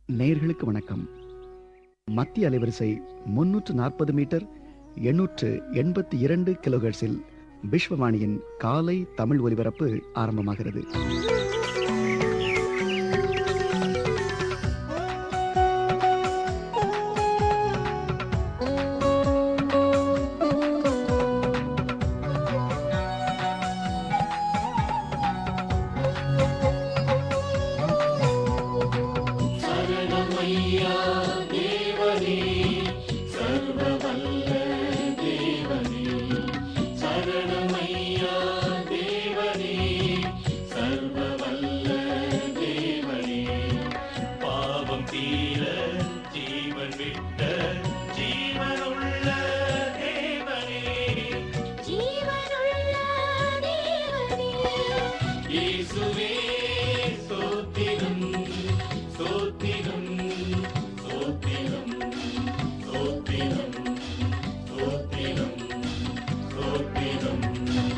நேயர்களுக்கு வணக்கம் மத்திய அலைவரிசை முன்னூற்று நாற்பது மீட்டர் எண்ணூற்று எண்பத்தி இரண்டு கிலோஹெர்ட்ஸில் விஸ்வவாணியின் காலை தமிழ் ஒலிபரப்பு ஆரம்பமாகிறது பாவம் தீர ஜீவன் விட்ட ஜீவனுள்ள தேவனே ஜீவனுள்ள தேவனே இயேசுவே ஸ்தோத்திரம் ஸ்தோத்திரம் ஸ்தோத்திரம் ஸ்தோத்திரம் ஸ்தோத்திரம் ஸ்தோத்திரம்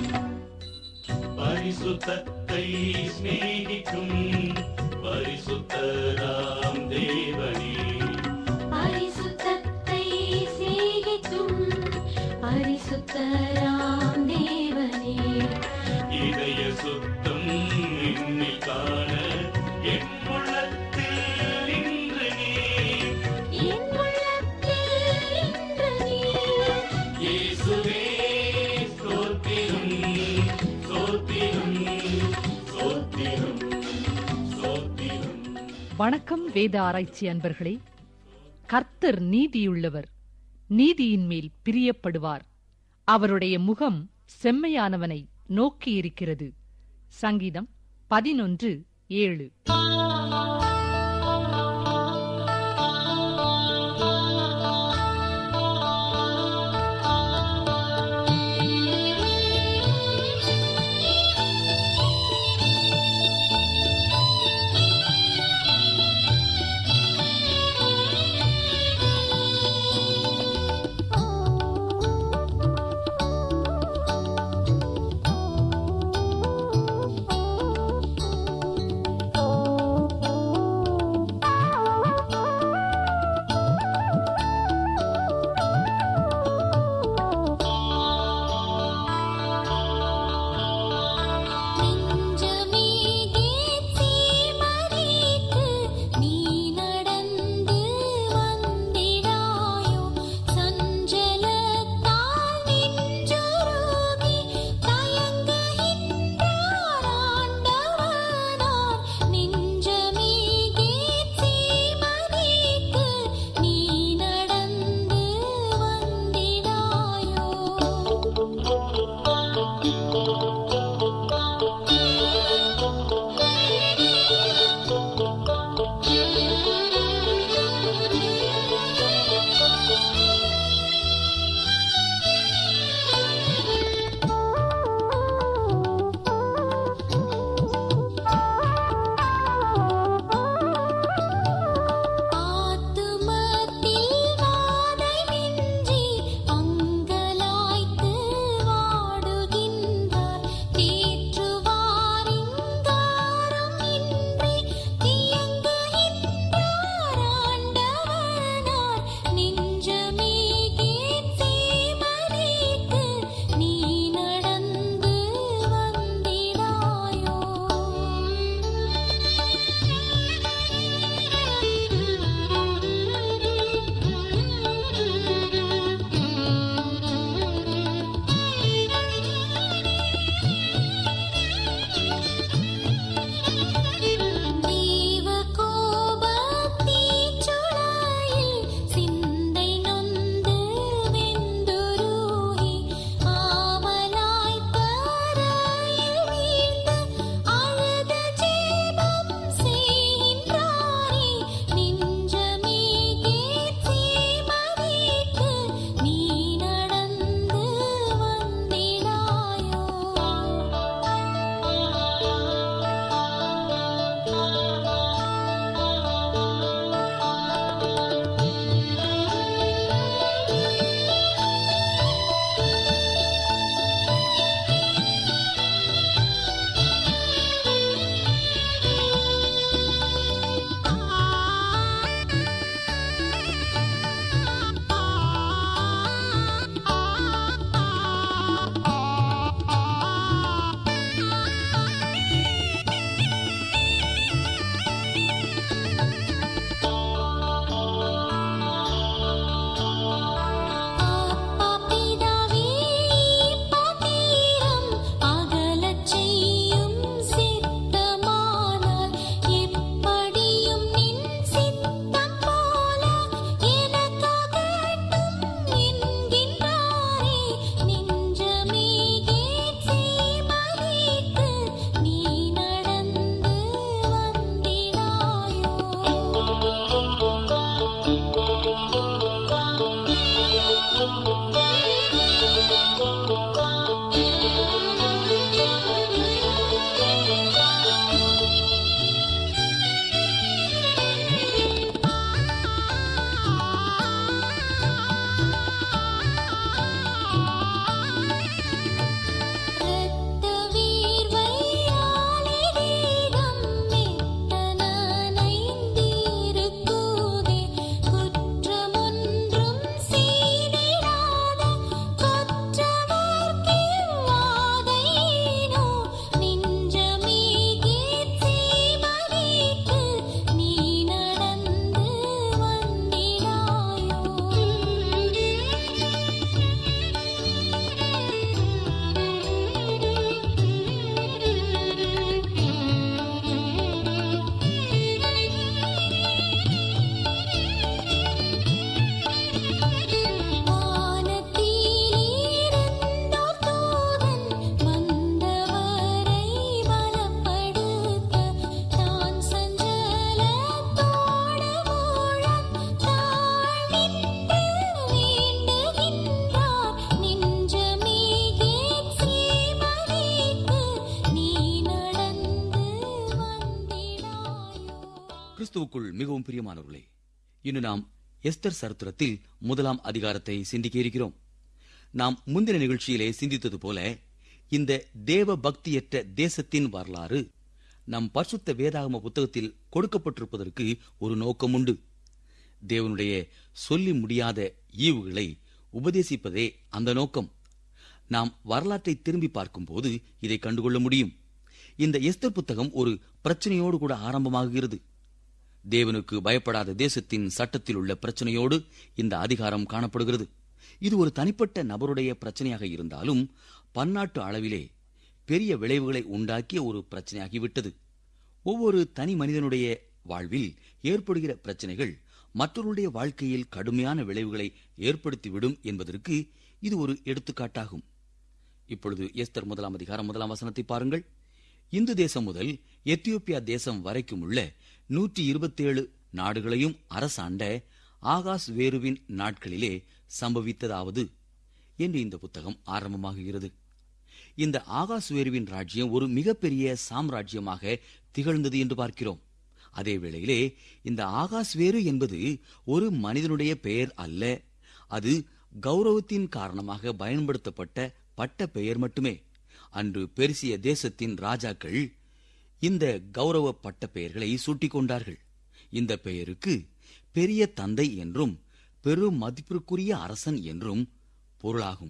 பரிசுத்தத்தை சிநேகிக்கும் பரிசுத்தராம் தேவனே பரிசுத்தத்தை சிநேகிக்கும் பரிசுத்தராம் தேவனே இதய சுத்தம் என்னில் காண என் உள்ளத்தில் இன்று நீ என் உள்ளத்தில் இன்று நீர் இயேசுவே ஸ்தோத்திரம் ஸ்தோத்திரம் ஸ்தோத்திரம் ஸ்தோத்திரம் வணக்கம் வேத ஆராய்ச்சி அன்பர்களே கர்த்தர் நீதியுள்ளவர் நீதியின் மேல் பிரியப்படுவார் அவருடைய முகம் செம்மையானவனை நோக்கியிருக்கிறது சங்கீதம் பதினொன்று ஏழு ஓ கிறிஸ்துவுக்குள் மிகவும் பிரியமானவர்களே இன்று நாம் எஸ்தர் சரித்திரத்தில் முதலாம் அதிகாரத்தை சிந்திக்க இருக்கிறோம் நாம் முந்தின நிகழ்ச்சியிலே சிந்தித்தது போல இந்த தேவ பக்தியற்ற தேசத்தின் வரலாறு நம் பரிசுத்த வேதாகம புத்தகத்தில் கொடுக்கப்பட்டிருப்பதற்கு ஒரு நோக்கம் உண்டு தேவனுடைய சொல்லி முடியாத ஈவுகளை உபதேசிப்பதே அந்த நோக்கம் நாம் வரலாற்றை திரும்பி பார்க்கும்போது இதை கண்டுகொள்ள முடியும் இந்த எஸ்தர் புத்தகம் ஒரு பிரச்சனையோடு கூட ஆரம்பமாகுகிறது தேவனுக்கு பயப்படாத தேசத்தின் சட்டத்தில் உள்ள பிரச்சனையோடு இந்த அதிகாரம் காணப்படுகிறது இது ஒரு தனிப்பட்ட நபருடைய பிரச்சனையாக இருந்தாலும் பன்னாட்டு அளவிலே பெரிய விளைவுகளை உண்டாக்கிய ஒரு பிரச்சனையாகிவிட்டது ஒவ்வொரு தனி மனிதனுடைய வாழ்வில் ஏற்படுகிற பிரச்சனைகள் மற்றவருடைய வாழ்க்கையில் கடுமையான விளைவுகளை ஏற்படுத்திவிடும் என்பதற்கு இது ஒரு எடுத்துக்காட்டாகும் இப்பொழுது எஸ்தர் முதலாம் அதிகாரம் முதலாம் வசனத்தை பாருங்கள் இந்து தேசம் முதல் எத்தியோப்பியா தேசம் வரைக்கும் உள்ள நூற்றி இருபத்தேழு நாடுகளையும் அரசாண்ட ஆகாஸ் வேருவின் நாட்களிலே சம்பவித்ததாவது என்று இந்த புத்தகம் ஆரம்பமாகுகிறது இந்த ஆகாஸ் வேருவின் ராஜ்யம் ஒரு மிகப்பெரிய சாம்ராஜ்யமாக திகழ்ந்தது என்று பார்க்கிறோம் அதே வேளையிலே இந்த ஆகாஸ் வேறு என்பது ஒரு மனிதனுடைய பெயர் அல்ல அது கௌரவத்தின் காரணமாக பயன்படுத்தப்பட்ட பட்ட பெயர் மட்டுமே அன்று பெருசிய தேசத்தின் ராஜாக்கள் இந்த கௌரவ பட்ட பெயர்களை சூட்டிக் கொண்டார்கள் இந்த பெயருக்கு பெரிய தந்தை என்றும் பெரும் மதிப்பிற்குரிய அரசன் என்றும் பொருளாகும்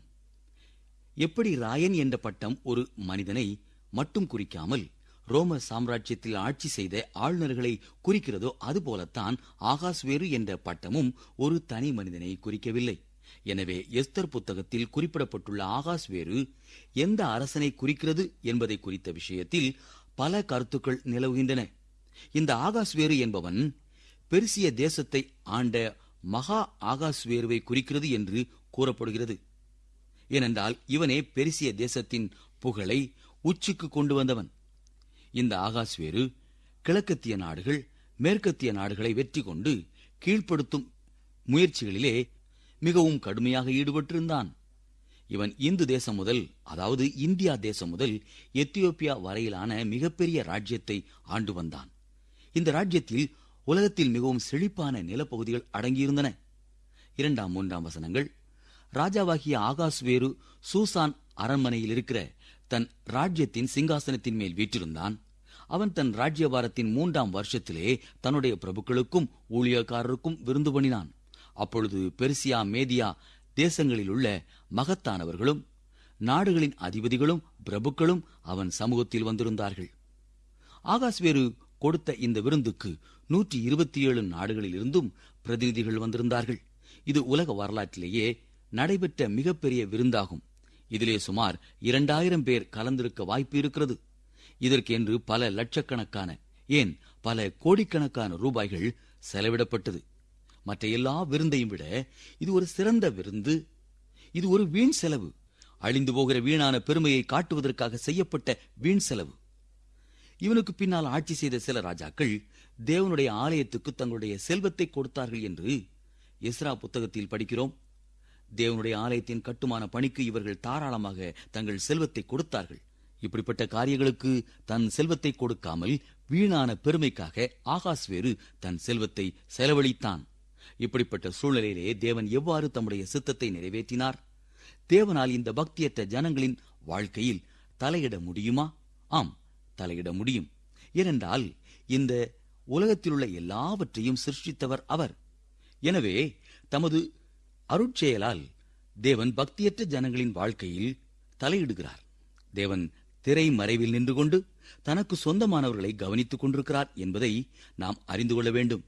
எப்படி ராயன் என்ற பட்டம் ஒரு மனிதனை மட்டும் குறிக்காமல் ரோம சாம்ராஜ்யத்தில் ஆட்சி செய்த ஆளுநர்களை குறிக்கிறதோ அதுபோலத்தான் ஆகாஸ்வேரு என்ற பட்டமும் ஒரு தனி மனிதனை குறிக்கவில்லை எனவே எஸ்தர் புத்தகத்தில் குறிப்பிடப்பட்டுள்ள ஆகாஸ்வேரு எந்த அரசனை குறிக்கிறது என்பதை குறித்த விஷயத்தில் பல கருத்துக்கள் நிலவுகின்றன இந்த ஆகாஸ்வேரு என்பவன் பெருசிய தேசத்தை ஆண்ட மகா ஆகாஸ்வேருவை குறிக்கிறது என்று கூறப்படுகிறது ஏனென்றால் இவனே பெருசிய தேசத்தின் புகழை உச்சிக்கு கொண்டு வந்தவன் இந்த ஆகாஸ்வேரு கிழக்கத்திய நாடுகள் மேற்கத்திய நாடுகளை வெற்றி கொண்டு கீழ்ப்படுத்தும் முயற்சிகளிலே மிகவும் கடுமையாக ஈடுபட்டிருந்தான் இவன் இந்து தேசம் முதல் அதாவது இந்தியா தேசம் முதல் எத்தியோப்பியா வரையிலான மிகப்பெரிய ராஜ்யத்தை ஆண்டு வந்தான் இந்த ராஜ்யத்தில் உலகத்தில் மிகவும் செழிப்பான நிலப்பகுதிகள் அடங்கியிருந்தன இரண்டாம் மூன்றாம் வசனங்கள் ராஜாவாகிய ஆகாஸ்வேரு சூசான் அரண்மனையில் இருக்கிற தன் ராஜ்யத்தின் சிங்காசனத்தின் மேல் வீற்றிருந்தான் அவன் தன் ராஜ்யபாரத்தின் மூன்றாம் வருஷத்திலே தன்னுடைய பிரபுக்களுக்கும் ஊழியக்காரருக்கும் விருந்து பண்ணினான் அப்பொழுது பெர்சியா மேதியா தேசங்களில் உள்ள மகத்தானவர்களும் நாடுகளின் அதிபதிகளும் பிரபுக்களும் அவன் சமூகத்தில் வந்திருந்தார்கள் ஆகாஸ்வேரு கொடுத்த இந்த விருந்துக்கு நூற்றி இருபத்தி ஏழு நாடுகளில் இருந்தும் பிரதிநிதிகள் வந்திருந்தார்கள் இது உலக வரலாற்றிலேயே நடைபெற்ற மிகப்பெரிய விருந்தாகும் இதிலே சுமார் இரண்டாயிரம் பேர் கலந்திருக்க வாய்ப்பு இருக்கிறது இதற்கென்று பல லட்சக்கணக்கான ஏன் பல கோடிக்கணக்கான ரூபாய்கள் செலவிடப்பட்டது மற்ற எல்லா விருந்தையும் விட இது ஒரு சிறந்த விருந்து இது ஒரு வீண் செலவு அழிந்து போகிற வீணான பெருமையை காட்டுவதற்காக செய்யப்பட்ட வீண் செலவு இவனுக்கு பின்னால் ஆட்சி செய்த சில ராஜாக்கள் தேவனுடைய ஆலயத்துக்கு தங்களுடைய செல்வத்தை கொடுத்தார்கள் என்று எஸ்ரா புத்தகத்தில் படிக்கிறோம் தேவனுடைய ஆலயத்தின் கட்டுமான பணிக்கு இவர்கள் தாராளமாக தங்கள் செல்வத்தை கொடுத்தார்கள் இப்படிப்பட்ட காரியங்களுக்கு தன் செல்வத்தை கொடுக்காமல் வீணான பெருமைக்காக ஆகாஸ்வேரு தன் செல்வத்தை செலவழித்தான் இப்படிப்பட்ட சூழ்நிலையிலே தேவன் எவ்வாறு தம்முடைய சித்தத்தை நிறைவேற்றினார் தேவனால் இந்த பக்தியற்ற ஜனங்களின் வாழ்க்கையில் தலையிட முடியுமா ஆம் தலையிட முடியும் ஏனென்றால் இந்த உலகத்தில் உள்ள எல்லாவற்றையும் சிருஷ்டித்தவர் அவர் எனவே தமது அருட்செயலால் தேவன் பக்தியற்ற ஜனங்களின் வாழ்க்கையில் தலையிடுகிறார் தேவன் திரை மறைவில் நின்று கொண்டு தனக்கு சொந்தமானவர்களை கவனித்துக் கொண்டிருக்கிறார் என்பதை நாம் அறிந்து கொள்ள வேண்டும்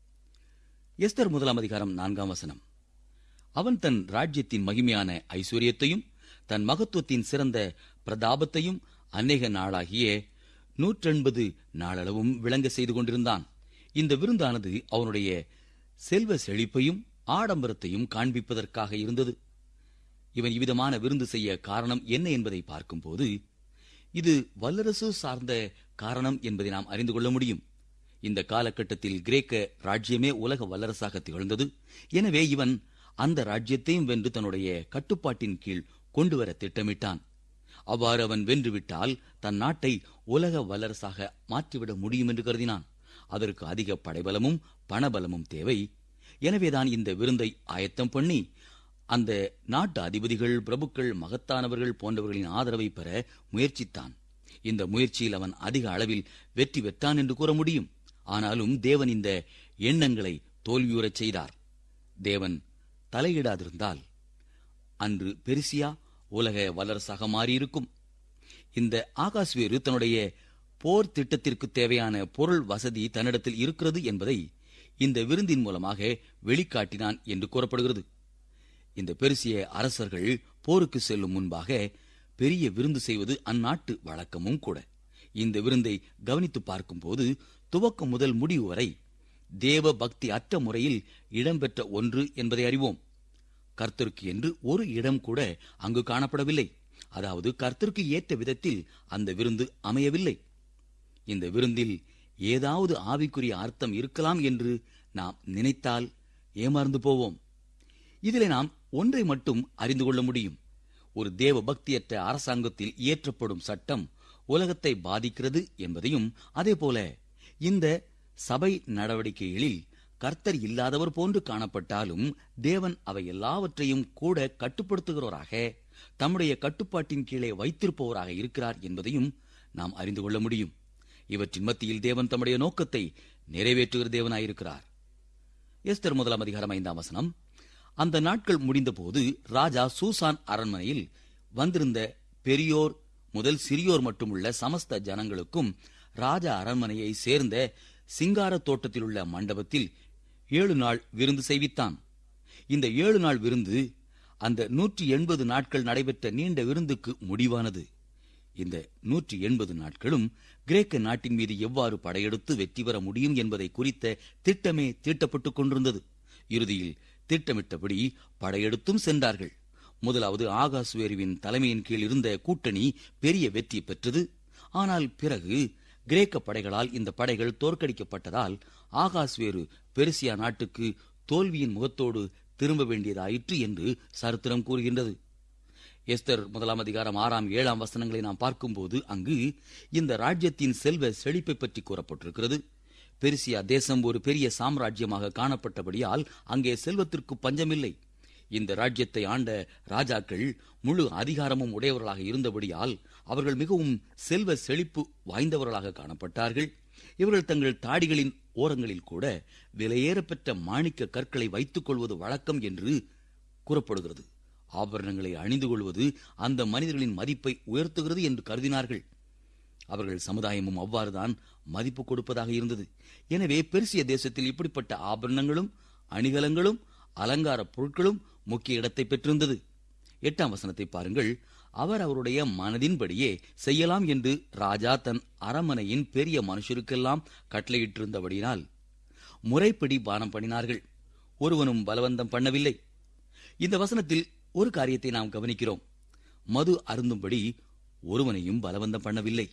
எஸ்தர் முதலாம் அதிகாரம் நான்காம் வசனம் அவன் தன் ராஜ்யத்தின் மகிமையான ஐஸ்வர்யத்தையும் தன் மகத்துவத்தின் சிறந்த பிரதாபத்தையும் அநேக நாளாகிய நூற்றெண்பது நாளளவும் விளங்க செய்து கொண்டிருந்தான் இந்த விருந்தானது அவனுடைய செல்வ செழிப்பையும் ஆடம்பரத்தையும் காண்பிப்பதற்காக இருந்தது இவன் இவ்விதமான விருந்து செய்ய காரணம் என்ன என்பதை பார்க்கும்போது இது வல்லரசு சார்ந்த காரணம் என்பதை நாம் அறிந்து கொள்ள முடியும் இந்த காலகட்டத்தில் கிரேக்க ராஜ்யமே உலக வல்லரசாக திகழ்ந்தது எனவே இவன் அந்த ராஜ்யத்தையும் வென்று தன்னுடைய கட்டுப்பாட்டின் கீழ் கொண்டு வர திட்டமிட்டான் அவ்வாறு அவன் வென்றுவிட்டால் தன் நாட்டை உலக வல்லரசாக மாற்றிவிட முடியும் என்று கருதினான் அதற்கு அதிக படைபலமும் பணபலமும் தேவை எனவேதான் இந்த விருந்தை ஆயத்தம் பண்ணி அந்த நாட்டு அதிபதிகள் பிரபுக்கள் மகத்தானவர்கள் போன்றவர்களின் ஆதரவை பெற முயற்சித்தான் இந்த முயற்சியில் அவன் அதிக அளவில் வெற்றி பெற்றான் என்று கூற முடியும் ஆனாலும் தேவன் இந்த எண்ணங்களை தோல்வியுறச் செய்தார் தேவன் தலையிடாதிருந்தால் அன்று பெருசியா உலக வல்லரசாக மாறியிருக்கும் இந்த ஆகாஸ்வேரு தன்னுடைய போர் திட்டத்திற்கு தேவையான பொருள் வசதி தன்னிடத்தில் இருக்கிறது என்பதை இந்த விருந்தின் மூலமாக வெளிக்காட்டினான் என்று கூறப்படுகிறது இந்த பெருசிய அரசர்கள் போருக்கு செல்லும் முன்பாக பெரிய விருந்து செய்வது அந்நாட்டு வழக்கமும் கூட இந்த விருந்தை கவனித்து பார்க்கும்போது துவக்கம் முதல் முடிவு வரை தேவ பக்தி அற்ற முறையில் இடம்பெற்ற ஒன்று என்பதை அறிவோம் கர்த்தருக்கு என்று ஒரு இடம் கூட அங்கு காணப்படவில்லை அதாவது கர்த்தருக்கு ஏற்ற விதத்தில் அந்த விருந்து அமையவில்லை இந்த விருந்தில் ஏதாவது ஆவிக்குரிய அர்த்தம் இருக்கலாம் என்று நாம் நினைத்தால் ஏமாந்து போவோம் இதிலே நாம் ஒன்றை மட்டும் அறிந்து கொள்ள முடியும் ஒரு தேவ பக்தியற்ற அரசாங்கத்தில் இயற்றப்படும் சட்டம் உலகத்தை பாதிக்கிறது என்பதையும் அதேபோல இந்த சபை நடவடிக்கைகளில் கர்த்தர் இல்லாதவர் போன்று காணப்பட்டாலும் தேவன் அவை எல்லாவற்றையும் கூட கட்டுப்படுத்துகிறவராக தம்முடைய கட்டுப்பாட்டின் கீழே வைத்திருப்பவராக இருக்கிறார் என்பதையும் நாம் அறிந்து கொள்ள முடியும் இவற்றின் மத்தியில் தேவன் தம்முடைய நோக்கத்தை நிறைவேற்றுகிற தேவனாயிருக்கிறார் எஸ்தர் முதலாம் அதிகாரம் ஐந்தாம் வசனம் அந்த நாட்கள் முடிந்தபோது ராஜா சூசான் அரண்மனையில் வந்திருந்த பெரியோர் முதல் சிறியோர் மட்டுமுள்ள சமஸ்த ஜனங்களுக்கும் ராஜா அரண்மனையை சேர்ந்த சிங்கார தோட்டத்தில் உள்ள மண்டபத்தில் ஏழு நாள் விருந்து செய்வித்தான் இந்த ஏழு நாள் விருந்து அந்த நூற்றி எண்பது நாட்கள் நடைபெற்ற நீண்ட விருந்துக்கு முடிவானது இந்த நூற்றி எண்பது நாட்களும் கிரேக்க நாட்டின் மீது எவ்வாறு படையெடுத்து வெற்றி பெற முடியும் என்பதை குறித்த திட்டமே தீட்டப்பட்டுக் கொண்டிருந்தது இறுதியில் திட்டமிட்டபடி படையெடுத்தும் சென்றார்கள் முதலாவது ஆகாஸ்வேருவின் தலைமையின் கீழ் இருந்த கூட்டணி பெரிய வெற்றி பெற்றது ஆனால் பிறகு கிரேக்க படைகளால் இந்த படைகள் தோற்கடிக்கப்பட்டதால் ஆகாஸ்வேரு பெருசியா நாட்டுக்கு தோல்வியின் முகத்தோடு திரும்ப வேண்டியதாயிற்று என்று சரித்திரம் கூறுகின்றது எஸ்தர் முதலாம் அதிகாரம் ஆறாம் ஏழாம் வசனங்களை நாம் பார்க்கும்போது அங்கு இந்த ராஜ்யத்தின் செல்வ செழிப்பை பற்றி கூறப்பட்டிருக்கிறது பெருசியா தேசம் ஒரு பெரிய சாம்ராஜ்யமாக காணப்பட்டபடியால் அங்கே செல்வத்திற்கு பஞ்சமில்லை இந்த ராஜ்யத்தை ஆண்ட ராஜாக்கள் முழு அதிகாரமும் உடையவர்களாக இருந்தபடியால் அவர்கள் மிகவும் செல்வ செழிப்பு வாய்ந்தவர்களாக காணப்பட்டார்கள் இவர்கள் தங்கள் தாடிகளின் ஓரங்களில் கூட விலையேறப்பெற்ற மாணிக்க கற்களை வைத்துக் கொள்வது வழக்கம் என்று கூறப்படுகிறது ஆபரணங்களை அணிந்து கொள்வது அந்த மனிதர்களின் மதிப்பை உயர்த்துகிறது என்று கருதினார்கள் அவர்கள் சமுதாயமும் அவ்வாறுதான் மதிப்பு கொடுப்பதாக இருந்தது எனவே பெருசிய தேசத்தில் இப்படிப்பட்ட ஆபரணங்களும் அணிகலங்களும் அலங்கார பொருட்களும் முக்கிய இடத்தை பெற்றிருந்தது எட்டாம் வசனத்தை பாருங்கள் அவர் அவருடைய மனதின்படியே செய்யலாம் என்று ராஜா தன் அரமனையின் பெரிய மனுஷருக்கெல்லாம் கட்டளையிட்டிருந்தபடியினால் முறைப்படி பானம் பண்ணினார்கள் ஒருவனும் பலவந்தம் பண்ணவில்லை இந்த வசனத்தில் ஒரு காரியத்தை நாம் கவனிக்கிறோம் மது அருந்தும்படி ஒருவனையும் பலவந்தம் பண்ணவில்லை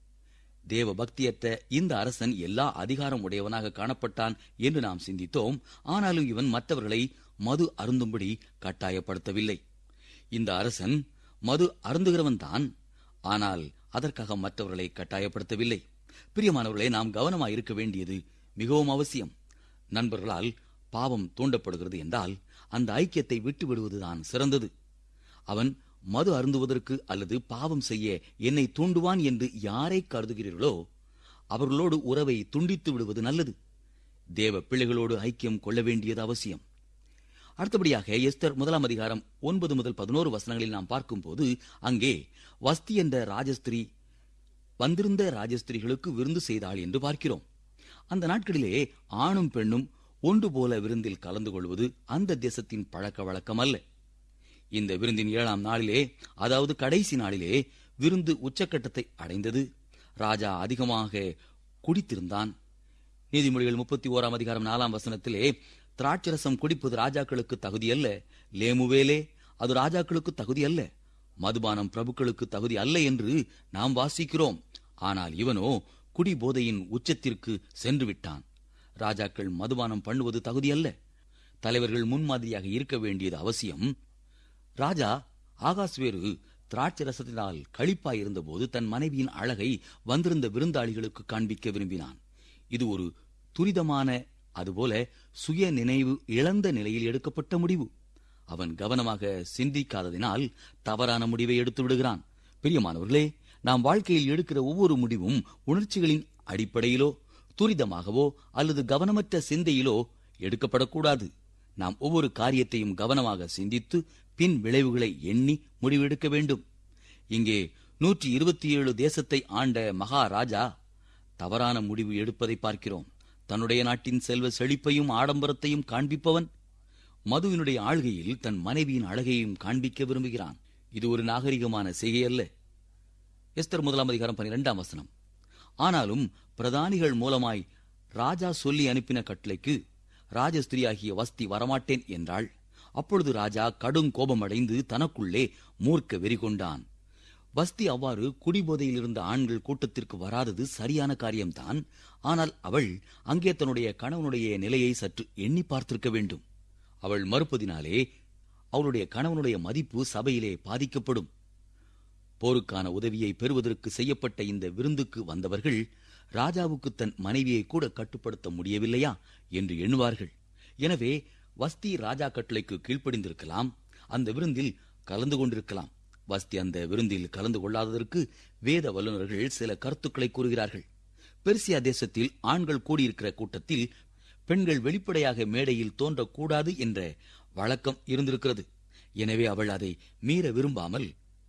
தேவ பக்தியற்ற இந்த அரசன் எல்லா அதிகாரம் உடையவனாக காணப்பட்டான் என்று நாம் சிந்தித்தோம் ஆனாலும் இவன் மற்றவர்களை மது அருந்தும்படி கட்டாயப்படுத்தவில்லை இந்த அரசன் மது அருந்துகிறவன் தான் ஆனால் அதற்காக மற்றவர்களை கட்டாயப்படுத்தவில்லை பிரியமானவர்களே நாம் கவனமாக இருக்க வேண்டியது மிகவும் அவசியம் நண்பர்களால் பாவம் தூண்டப்படுகிறது என்றால் அந்த ஐக்கியத்தை விட்டு விடுவதுதான் சிறந்தது அவன் மது அருந்துவதற்கு அல்லது பாவம் செய்ய என்னை தூண்டுவான் என்று யாரை கருதுகிறீர்களோ அவர்களோடு உறவை துண்டித்து விடுவது நல்லது தேவ பிள்ளைகளோடு ஐக்கியம் கொள்ள வேண்டியது அவசியம் அடுத்தபடியாக எஸ்தர் முதலாம் அதிகாரம் ஒன்பது முதல் பதினோரு வசனங்களில் நாம் பார்க்கும்போது அங்கே வஸ்தி என்ற ராஜஸ்திரி வந்திருந்த ராஜஸ்திரிகளுக்கு விருந்து செய்தாள் என்று பார்க்கிறோம் அந்த நாட்களிலே ஆணும் பெண்ணும் ஒன்று போல விருந்தில் கலந்து கொள்வது அந்த தேசத்தின் பழக்க வழக்கம் அல்ல இந்த விருந்தின் ஏழாம் நாளிலே அதாவது கடைசி நாளிலே விருந்து உச்சக்கட்டத்தை அடைந்தது ராஜா அதிகமாக குடித்திருந்தான் நீதிமொழிகள் முப்பத்தி ஓராம் அதிகாரம் நாலாம் வசனத்திலே திராட்சரசம் குடிப்பது ராஜாக்களுக்கு தகுதி அல்ல லேமுவேலே அது ராஜாக்களுக்கு தகுதி அல்ல மதுபானம் பிரபுக்களுக்கு தகுதி அல்ல என்று நாம் வாசிக்கிறோம் ஆனால் இவனோ குடி போதையின் உச்சத்திற்கு சென்று விட்டான் ராஜாக்கள் மதுபானம் பண்ணுவது தகுதி அல்ல தலைவர்கள் முன்மாதிரியாக இருக்க வேண்டியது அவசியம் ராஜா ஆகாஸ்வேரு திராட்சை ரசத்தினால் களிப்பாய் இருந்தபோது தன் மனைவியின் அழகை வந்திருந்த விருந்தாளிகளுக்கு காண்பிக்க விரும்பினான் இது ஒரு துரிதமான அதுபோல சுய நினைவு இழந்த நிலையில் எடுக்கப்பட்ட முடிவு அவன் கவனமாக சிந்திக்காததினால் தவறான முடிவை எடுத்து விடுகிறான் பிரியமானவர்களே நாம் வாழ்க்கையில் எடுக்கிற ஒவ்வொரு முடிவும் உணர்ச்சிகளின் அடிப்படையிலோ துரிதமாகவோ அல்லது கவனமற்ற சிந்தையிலோ எடுக்கப்படக்கூடாது நாம் ஒவ்வொரு காரியத்தையும் கவனமாக சிந்தித்து பின் விளைவுகளை எண்ணி முடிவெடுக்க வேண்டும் இங்கே நூற்றி இருபத்தி ஏழு தேசத்தை ஆண்ட மகாராஜா தவறான முடிவு எடுப்பதை பார்க்கிறோம் தன்னுடைய நாட்டின் செல்வ செழிப்பையும் ஆடம்பரத்தையும் காண்பிப்பவன் மதுவினுடைய ஆள்கையில் தன் மனைவியின் அழகையும் காண்பிக்க விரும்புகிறான் இது ஒரு நாகரிகமான செய்கை அல்ல எஸ்தர் முதலாம் அதிகாரம் பனிரெண்டாம் வசனம் ஆனாலும் பிரதானிகள் மூலமாய் ராஜா சொல்லி அனுப்பின கட்டளைக்கு ராஜஸ்திரியாகிய வஸ்தி வரமாட்டேன் என்றாள் அப்பொழுது ராஜா கடும் கோபமடைந்து தனக்குள்ளே மூர்க்க வெறி கொண்டான் வஸ்தி அவ்வாறு குடிபோதையில் இருந்த ஆண்கள் கூட்டத்திற்கு வராதது சரியான காரியம்தான் ஆனால் அவள் அங்கே தன்னுடைய கணவனுடைய நிலையை சற்று எண்ணி பார்த்திருக்க வேண்டும் அவள் மறுப்பதினாலே அவளுடைய கணவனுடைய மதிப்பு சபையிலே பாதிக்கப்படும் போருக்கான உதவியை பெறுவதற்கு செய்யப்பட்ட இந்த விருந்துக்கு வந்தவர்கள் ராஜாவுக்கு தன் மனைவியை கூட கட்டுப்படுத்த முடியவில்லையா என்று எண்ணுவார்கள் எனவே வஸ்தி ராஜா கட்டளைக்கு கீழ்ப்படிந்திருக்கலாம் அந்த விருந்தில் கலந்து கொண்டிருக்கலாம் வஸ்தி அந்த விருந்தில் கலந்து கொள்ளாததற்கு வேத வல்லுநர்கள் சில கருத்துக்களை கூறுகிறார்கள் பெர்சியா தேசத்தில் ஆண்கள் கூடியிருக்கிற கூட்டத்தில் பெண்கள் வெளிப்படையாக மேடையில் தோன்றக்கூடாது என்ற வழக்கம் இருந்திருக்கிறது எனவே அவள் அதை மீற விரும்பாமல்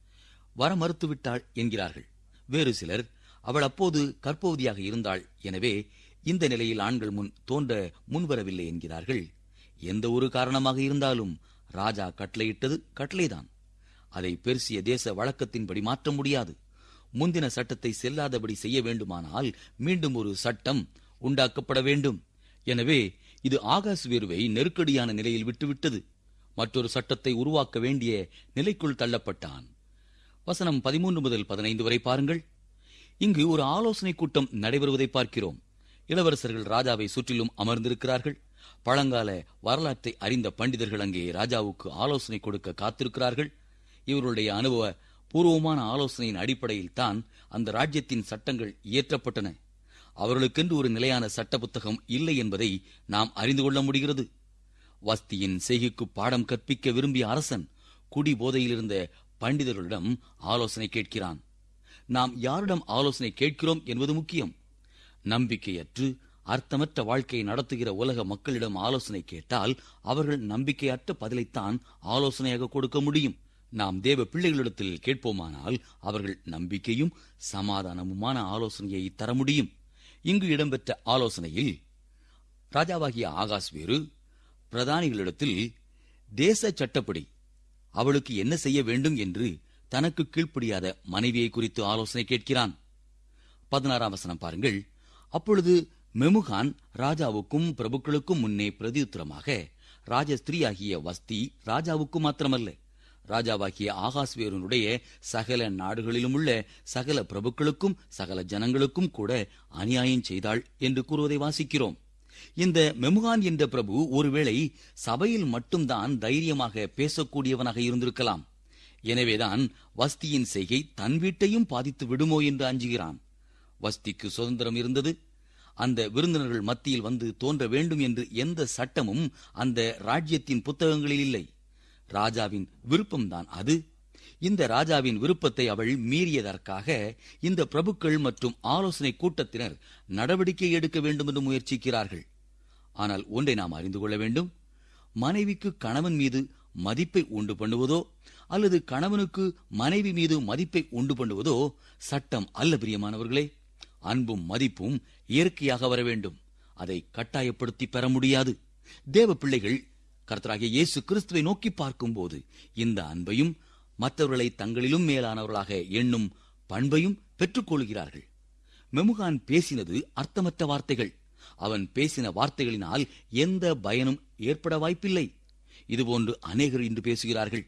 வர மறுத்துவிட்டாள் என்கிறார்கள் வேறு சிலர் அவள் அப்போது கற்பவதியாக இருந்தாள் எனவே இந்த நிலையில் ஆண்கள் முன் தோன்ற முன்வரவில்லை என்கிறார்கள் எந்த ஒரு காரணமாக இருந்தாலும் ராஜா கட்டளையிட்டது கட்டளைதான் அதை பெர்சிய தேச வழக்கத்தின்படி மாற்ற முடியாது முந்தின சட்டத்தை செல்லாதபடி செய்ய வேண்டுமானால் மீண்டும் ஒரு சட்டம் உண்டாக்கப்பட வேண்டும் எனவே இது ஆகாஸ் வேர்வை நெருக்கடியான நிலையில் விட்டுவிட்டது மற்றொரு சட்டத்தை உருவாக்க வேண்டிய நிலைக்குள் தள்ளப்பட்டான் வசனம் பதிமூன்று முதல் பதினைந்து வரை பாருங்கள் இங்கு ஒரு ஆலோசனை கூட்டம் நடைபெறுவதை பார்க்கிறோம் இளவரசர்கள் ராஜாவை சுற்றிலும் அமர்ந்திருக்கிறார்கள் பழங்கால வரலாற்றை அறிந்த பண்டிதர்கள் அங்கே ராஜாவுக்கு ஆலோசனை கொடுக்க காத்திருக்கிறார்கள் இவருடைய அனுபவ பூர்வமான ஆலோசனையின் அடிப்படையில் தான் அந்த ராஜ்யத்தின் சட்டங்கள் இயற்றப்பட்டன அவர்களுக்கென்று ஒரு நிலையான சட்ட புத்தகம் இல்லை என்பதை நாம் அறிந்து கொள்ள முடிகிறது வஸ்தியின் செய்கைக்கு பாடம் கற்பிக்க விரும்பிய அரசன் குடி போதையில் இருந்த பண்டிதர்களிடம் ஆலோசனை கேட்கிறான் நாம் யாரிடம் ஆலோசனை கேட்கிறோம் என்பது முக்கியம் நம்பிக்கையற்று அர்த்தமற்ற வாழ்க்கையை நடத்துகிற உலக மக்களிடம் ஆலோசனை கேட்டால் அவர்கள் நம்பிக்கையற்ற பதிலைத்தான் ஆலோசனையாக கொடுக்க முடியும் நாம் தேவ பிள்ளைகளிடத்தில் கேட்போமானால் அவர்கள் நம்பிக்கையும் சமாதானமுமான ஆலோசனையை தர முடியும் இங்கு இடம்பெற்ற ஆலோசனையில் ராஜாவாகிய ஆகாஸ் வேறு பிரதானிகளிடத்தில் தேச சட்டப்படி அவளுக்கு என்ன செய்ய வேண்டும் என்று தனக்கு கீழ்ப்படியாத மனைவியை குறித்து ஆலோசனை கேட்கிறான் பதினாறாம் வசனம் பாருங்கள் அப்பொழுது மெமுகான் ராஜாவுக்கும் பிரபுக்களுக்கும் முன்னே பிரதியுத்தரமாக ராஜஸ்திரீயாகிய வஸ்தி ராஜாவுக்கு மாத்திரமல்ல ராஜாவாகிய ஆகாஸ்வேருனுடைய சகல நாடுகளிலும் உள்ள சகல பிரபுக்களுக்கும் சகல ஜனங்களுக்கும் கூட அநியாயம் செய்தாள் என்று கூறுவதை வாசிக்கிறோம் இந்த மெமுகான் என்ற பிரபு ஒருவேளை சபையில் மட்டும்தான் தைரியமாக பேசக்கூடியவனாக இருந்திருக்கலாம் எனவேதான் வஸ்தியின் செய்கை தன் வீட்டையும் பாதித்து விடுமோ என்று அஞ்சுகிறான் வஸ்திக்கு சுதந்திரம் இருந்தது அந்த விருந்தினர்கள் மத்தியில் வந்து தோன்ற வேண்டும் என்று எந்த சட்டமும் அந்த ராஜ்யத்தின் புத்தகங்களில் இல்லை ராஜாவின் விருப்பம்தான் அது இந்த ராஜாவின் விருப்பத்தை அவள் மீறியதற்காக இந்த பிரபுக்கள் மற்றும் ஆலோசனை கூட்டத்தினர் நடவடிக்கை எடுக்க வேண்டும் என்று முயற்சிக்கிறார்கள் ஆனால் ஒன்றை நாம் அறிந்து கொள்ள வேண்டும் மனைவிக்கு கணவன் மீது மதிப்பை உண்டு பண்ணுவதோ அல்லது கணவனுக்கு மனைவி மீது மதிப்பை உண்டு பண்ணுவதோ சட்டம் அல்ல பிரியமானவர்களே அன்பும் மதிப்பும் இயற்கையாக வர வேண்டும் அதை கட்டாயப்படுத்தி பெற முடியாது தேவ பிள்ளைகள் கர்த்தராகிய இயேசு கிறிஸ்துவை நோக்கி பார்க்கும்போது இந்த அன்பையும் மற்றவர்களை தங்களிலும் மேலானவர்களாக எண்ணும் பண்பையும் பெற்றுக்கொள்கிறார்கள் மெமுகான் பேசினது அர்த்தமற்ற வார்த்தைகள் அவன் பேசின வார்த்தைகளினால் எந்த பயனும் ஏற்பட வாய்ப்பில்லை இதுபோன்று அநேகர் இன்று பேசுகிறார்கள்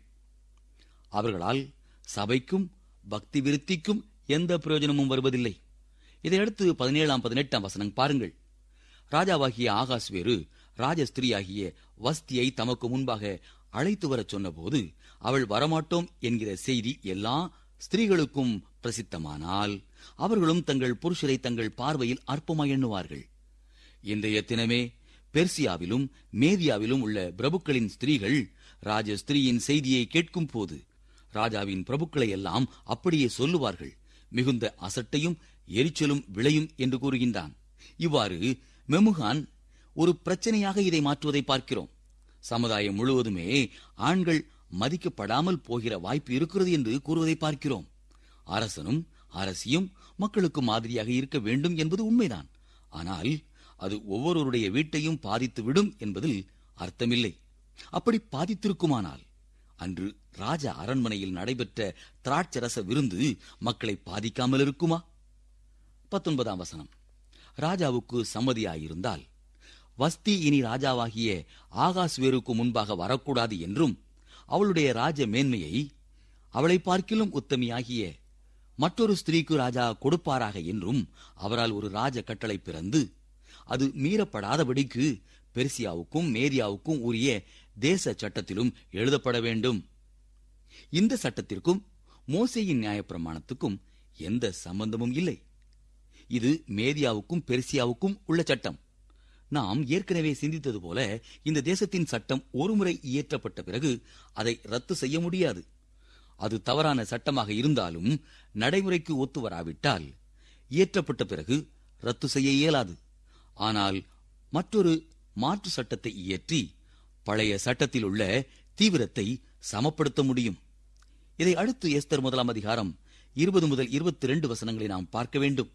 அவர்களால் சபைக்கும் பக்தி விருத்திக்கும் எந்த பிரயோஜனமும் வருவதில்லை இதையடுத்து பதினேழாம் பதினெட்டாம் வசனம் பாருங்கள் ராஜாவாகிய ஆகாஸ் வேறு ராஜஸ்திரியாகிய வஸ்தியை தமக்கு முன்பாக அழைத்து வரச் சொன்னபோது அவள் வரமாட்டோம் என்கிற செய்தி எல்லா ஸ்திரீகளுக்கும் பிரசித்தமானால் அவர்களும் தங்கள் புருஷரை தங்கள் பார்வையில் அற்பமாய் எண்ணுவார்கள் இன்றைய தினமே பெர்சியாவிலும் மேதியாவிலும் உள்ள பிரபுக்களின் ஸ்திரீகள் ராஜ ஸ்திரீயின் செய்தியை கேட்கும் போது ராஜாவின் பிரபுக்களை எல்லாம் அப்படியே சொல்லுவார்கள் மிகுந்த அசட்டையும் எரிச்சலும் விளையும் என்று கூறுகின்றான் இவ்வாறு மெமுகான் ஒரு பிரச்சனையாக இதை மாற்றுவதை பார்க்கிறோம் சமுதாயம் முழுவதுமே ஆண்கள் மதிக்கப்படாமல் போகிற வாய்ப்பு இருக்கிறது என்று கூறுவதை பார்க்கிறோம் அரசனும் அரசியும் மக்களுக்கு மாதிரியாக இருக்க வேண்டும் என்பது உண்மைதான் ஆனால் அது ஒவ்வொருவருடைய வீட்டையும் பாதித்து விடும் என்பதில் அர்த்தமில்லை அப்படி பாதித்திருக்குமானால் அன்று ராஜ அரண்மனையில் நடைபெற்ற திராட்சரச விருந்து மக்களை பாதிக்காமல் இருக்குமா பத்தொன்பதாம் வசனம் ராஜாவுக்கு சம்மதியாயிருந்தால் வஸ்தி இனி ராஜாவாகிய ஆகாஸ்வேருக்கு முன்பாக வரக்கூடாது என்றும் அவளுடைய ராஜ மேன்மையை அவளை பார்க்கிலும் உத்தமியாகிய மற்றொரு ஸ்திரீக்கு ராஜா கொடுப்பாராக என்றும் அவரால் ஒரு ராஜ கட்டளை பிறந்து அது மீறப்படாதபடிக்கு பெர்சியாவுக்கும் மேரியாவுக்கும் உரிய தேச சட்டத்திலும் எழுதப்பட வேண்டும் இந்த சட்டத்திற்கும் மோசேயின் நியாயப்பிரமாணத்துக்கும் எந்த சம்பந்தமும் இல்லை இது மேதியாவுக்கும் பெர்சியாவுக்கும் உள்ள சட்டம் நாம் ஏற்கனவே சிந்தித்தது போல இந்த தேசத்தின் சட்டம் ஒருமுறை இயற்றப்பட்ட பிறகு அதை ரத்து செய்ய முடியாது அது தவறான சட்டமாக இருந்தாலும் நடைமுறைக்கு ஒத்து வராவிட்டால் இயற்றப்பட்ட பிறகு ரத்து செய்ய இயலாது ஆனால் மற்றொரு மாற்று சட்டத்தை இயற்றி பழைய சட்டத்தில் உள்ள தீவிரத்தை சமப்படுத்த முடியும் இதை அடுத்து எஸ்தர் முதலாம் அதிகாரம் இருபது முதல் இருபத்தி ரெண்டு வசனங்களை நாம் பார்க்க வேண்டும்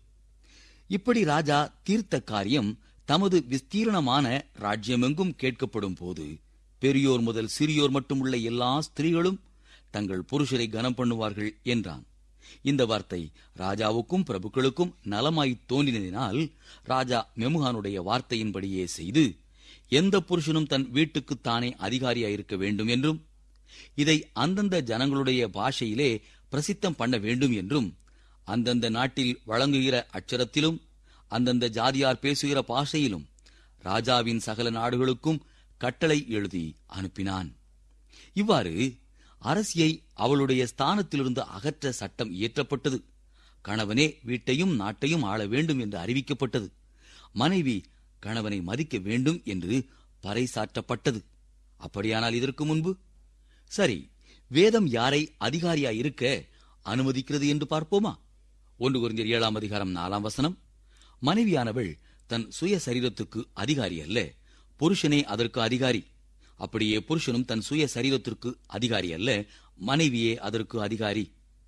இப்படி ராஜா தீர்த்த காரியம் தமது விஸ்தீரணமான ராஜ்யமெங்கும் கேட்கப்படும் போது பெரியோர் முதல் சிறியோர் மட்டும் உள்ள எல்லா ஸ்திரீகளும் தங்கள் புருஷரை கனம் பண்ணுவார்கள் என்றான் இந்த வார்த்தை ராஜாவுக்கும் பிரபுக்களுக்கும் நலமாய் தோன்றினதினால் ராஜா மெமுகானுடைய வார்த்தையின்படியே செய்து எந்த புருஷனும் தன் வீட்டுக்கு தானே அதிகாரியாயிருக்க வேண்டும் என்றும் இதை அந்தந்த ஜனங்களுடைய பாஷையிலே பிரசித்தம் பண்ண வேண்டும் என்றும் அந்தந்த நாட்டில் வழங்குகிற அச்சரத்திலும் அந்தந்த ஜாதியார் பேசுகிற பாஷையிலும் ராஜாவின் சகல நாடுகளுக்கும் கட்டளை எழுதி அனுப்பினான் இவ்வாறு அரசியை அவளுடைய ஸ்தானத்திலிருந்து அகற்ற சட்டம் இயற்றப்பட்டது கணவனே வீட்டையும் நாட்டையும் ஆள வேண்டும் என்று அறிவிக்கப்பட்டது மனைவி கணவனை மதிக்க வேண்டும் என்று பறைசாற்றப்பட்டது அப்படியானால் இதற்கு முன்பு சரி வேதம் யாரை அதிகாரியாய் இருக்க அனுமதிக்கிறது என்று பார்ப்போமா ஒன்று குறைந்தர் ஏழாம் அதிகாரம் நாலாம் வசனம் மனைவியானவள் தன் சுய சரீரத்துக்கு அதிகாரி அல்ல புருஷனே அதற்கு அதிகாரி அப்படியே புருஷனும் தன் சுய சரீரத்திற்கு அதிகாரி அல்ல மனைவியே அதற்கு அதிகாரி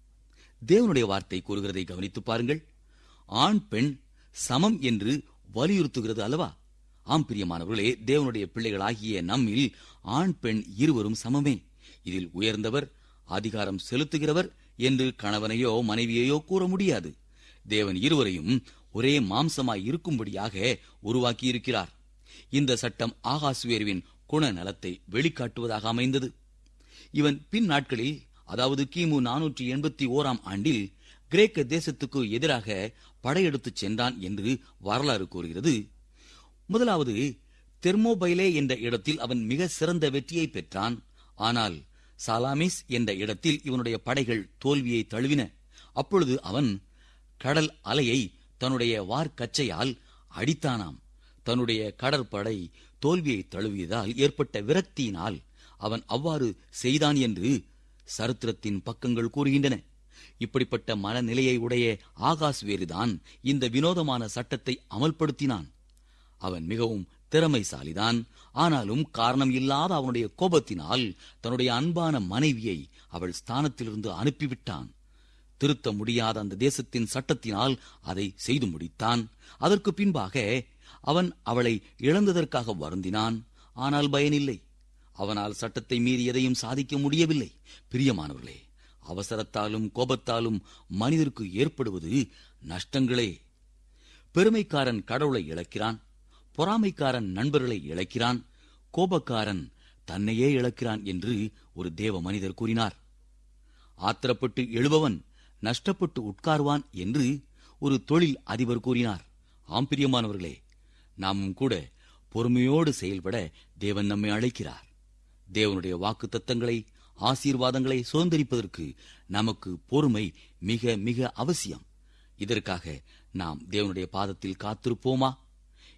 தேவனுடைய வார்த்தை கூறுகிறதை கவனித்துப் பாருங்கள் ஆண் பெண் சமம் என்று வலியுறுத்துகிறது அல்லவா ஆம் பிரியமானவர்களே தேவனுடைய பிள்ளைகளாகிய நம்மில் ஆண் பெண் இருவரும் சமமே இதில் உயர்ந்தவர் அதிகாரம் செலுத்துகிறவர் என்று கணவனையோ மனைவியையோ கூற முடியாது தேவன் இருவரையும் ஒரே மாம்சமாய் இருக்கும்படியாக உருவாக்கியிருக்கிறார் இந்த சட்டம் ஆகாசுவேருவின் குணநலத்தை வெளிக்காட்டுவதாக அமைந்தது இவன் பின் நாட்களில் அதாவது கிமு நானூற்றி எண்பத்தி ஓராம் ஆண்டில் கிரேக்க தேசத்துக்கு எதிராக படையெடுத்துச் சென்றான் என்று வரலாறு கூறுகிறது முதலாவது தெர்மோபைலே என்ற இடத்தில் அவன் மிக சிறந்த வெற்றியை பெற்றான் ஆனால் சாலாமிஸ் என்ற இடத்தில் இவனுடைய படைகள் தோல்வியை தழுவின அப்பொழுது அவன் கடல் அலையை தன்னுடைய வார்க்கச்சையால் அடித்தானாம் தன்னுடைய கடற்படை தோல்வியை தழுவியதால் ஏற்பட்ட விரக்தியினால் அவன் அவ்வாறு செய்தான் என்று சரித்திரத்தின் பக்கங்கள் கூறுகின்றன இப்படிப்பட்ட மனநிலையை உடைய ஆகாஷ் வேறுதான் இந்த வினோதமான சட்டத்தை அமல்படுத்தினான் அவன் மிகவும் திறமைசாலிதான் ஆனாலும் காரணம் இல்லாத அவனுடைய கோபத்தினால் தன்னுடைய அன்பான மனைவியை அவள் ஸ்தானத்திலிருந்து அனுப்பிவிட்டான் திருத்த முடியாத அந்த தேசத்தின் சட்டத்தினால் அதை செய்து முடித்தான் அதற்கு பின்பாக அவன் அவளை இழந்ததற்காக வருந்தினான் ஆனால் பயனில்லை அவனால் சட்டத்தை மீறி எதையும் சாதிக்க முடியவில்லை பிரியமானவர்களே அவசரத்தாலும் கோபத்தாலும் மனிதருக்கு ஏற்படுவது நஷ்டங்களே பெருமைக்காரன் கடவுளை இழக்கிறான் பொறாமைக்காரன் நண்பர்களை இழக்கிறான் கோபக்காரன் தன்னையே இழக்கிறான் என்று ஒரு தேவ மனிதர் கூறினார் ஆத்திரப்பட்டு எழுபவன் நஷ்டப்பட்டு உட்கார்வான் என்று ஒரு தொழில் அதிபர் கூறினார் ஆம்பிரியமானவர்களே நாமும் கூட பொறுமையோடு செயல்பட தேவன் நம்மை அழைக்கிறார் தேவனுடைய வாக்கு தத்தங்களை ஆசீர்வாதங்களை சுதந்திரிப்பதற்கு நமக்கு பொறுமை மிக மிக அவசியம் இதற்காக நாம் தேவனுடைய பாதத்தில் காத்திருப்போமா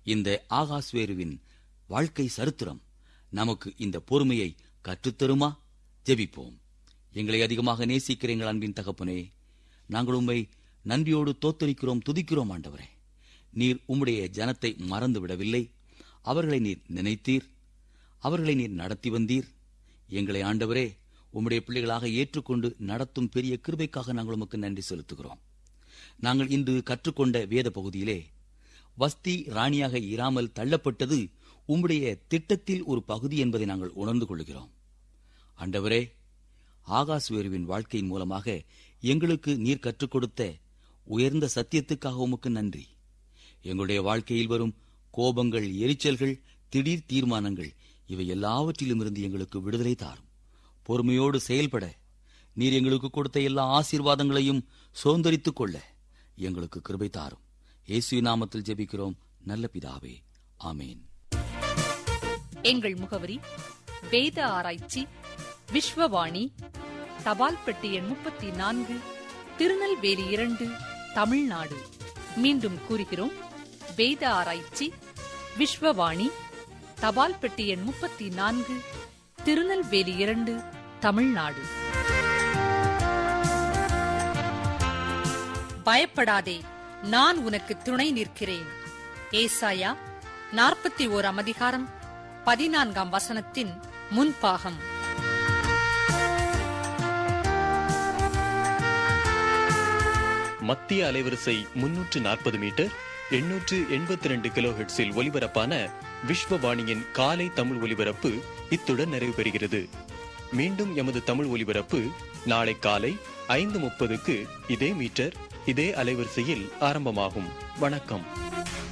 இந்த ஆகாஸ்வேருவின் வாழ்க்கை சரித்திரம் நமக்கு இந்த பொறுமையை கற்றுத்தருமா ஜெபிப்போம் எங்களை அதிகமாக நேசிக்கிற எங்கள் அன்பின் தகப்பனே நாங்கள் உம்மை நன்றியோடு தோத்தரிக்கிறோம் துதிக்கிறோம் ஆண்டவரே நீர் உம்முடைய ஜனத்தை மறந்து விடவில்லை அவர்களை நீர் நினைத்தீர் அவர்களை நீர் நடத்தி வந்தீர் எங்களை ஆண்டவரே உம்முடைய பிள்ளைகளாக ஏற்றுக்கொண்டு நடத்தும் பெரிய கிருபைக்காக நாங்கள் உமக்கு நன்றி செலுத்துகிறோம் நாங்கள் இன்று கற்றுக்கொண்ட வேத பகுதியிலே வஸ்தி ராணியாக இராமல் தள்ளப்பட்டது உம்முடைய திட்டத்தில் ஒரு பகுதி என்பதை நாங்கள் உணர்ந்து கொள்கிறோம் ஆண்டவரே ஆகாஸ்வேருவின் வாழ்க்கையின் மூலமாக எங்களுக்கு நீர் கற்றுக் கொடுத்த உயர்ந்த சத்தியத்துக்காக உமக்கு நன்றி எங்களுடைய வாழ்க்கையில் வரும் கோபங்கள் எரிச்சல்கள் திடீர் தீர்மானங்கள் இவை எல்லாவற்றிலும் இருந்து எங்களுக்கு விடுதலை தாரும் பொறுமையோடு செயல்பட நீர் எங்களுக்கு கொடுத்த எல்லா ஆசீர்வாதங்களையும் சுதந்திரித்துக் கொள்ள எங்களுக்கு கிருபை தாரும் இயேசு நாமத்தில் ஜெபிக்கிறோம் நல்ல பிதாவே ஆமேன் எங்கள் முகவரி வேத ஆராய்ச்சி விஸ்வவாணி தபால் பெட்டி எண் முப்பத்தி நான்கு திருநெல்வேலி இரண்டு தமிழ்நாடு மீண்டும் கூறுகிறோம் வேத ஆராய்ச்சி விஸ்வவாணி தபால் பெட்டி எண் முப்பத்தி நான்கு திருநெல்வேலி இரண்டு தமிழ்நாடு பயப்படாதே நான் உனக்கு துணை நிற்கிறேன் ஏசாயா நாற்பத்தி ஓராம் அதிகாரம் பதினான்காம் வசனத்தின் முன்பாகம் மத்திய அலைவரிசை முன்னூற்று நாற்பது மீட்டர் எண்ணூற்று எண்பத்தி ரெண்டு கிலோ ஹெட்ஸில் ஒலிபரப்பான விஸ்வவாணியின் காலை தமிழ் ஒலிபரப்பு இத்துடன் நிறைவு பெறுகிறது மீண்டும் எமது தமிழ் ஒலிபரப்பு நாளை காலை ஐந்து முப்பதுக்கு இதே மீட்டர் இதே அலைவரிசையில் ஆரம்பமாகும் வணக்கம்